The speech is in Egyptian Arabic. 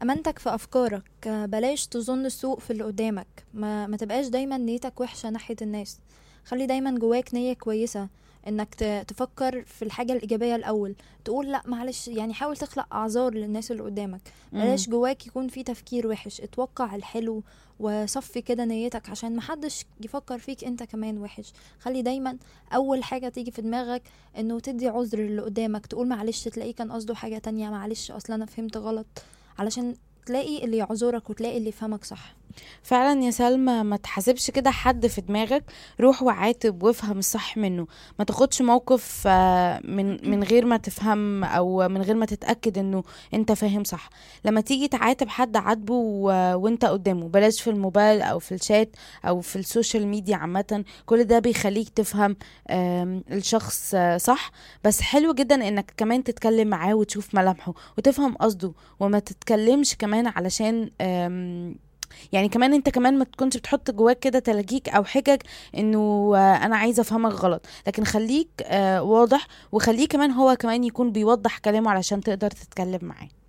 امانتك في افكارك آه، بلاش تظن السوء في اللي قدامك ما, ما تبقاش دايما نيتك وحشة ناحية الناس خلي دايما جواك نية كويسة انك ت- تفكر في الحاجة الإيجابية الأول تقول لا معلش يعني حاول تخلق أعذار للناس اللي قدامك بلاش جواك يكون في تفكير وحش اتوقع الحلو وصفي كده نيتك عشان محدش يفكر فيك انت كمان وحش خلي دايما اول حاجة تيجي في دماغك انه تدي عذر اللي قدامك تقول معلش تلاقيه كان قصده حاجة تانية معلش اصلا انا فهمت غلط علشان تلاقي اللي يعذرك وتلاقي اللي يفهمك صح فعلا يا سلمى ما تحاسبش كده حد في دماغك روح وعاتب وافهم الصح منه ما تاخدش موقف آه، من من غير ما تفهم او من غير ما تتاكد انه انت فاهم صح لما تيجي تعاتب حد عاتبه و- وانت قدامه بلاش في الموبايل او في الشات او في السوشيال ميديا عامه كل ده بيخليك تفهم آم، الشخص آه، صح بس حلو جدا انك كمان تتكلم معاه وتشوف ملامحه وتفهم قصده وما تتكلمش كمان علشان آم، يعني كمان انت كمان ما تكونش بتحط جواك كده تلاجيك او حجج انه آه، انا عايزه افهمك غلط لكن خليك آه، واضح وخليه كمان هو كمان يكون بيوضح كلامه علشان تقدر تتكلم معاه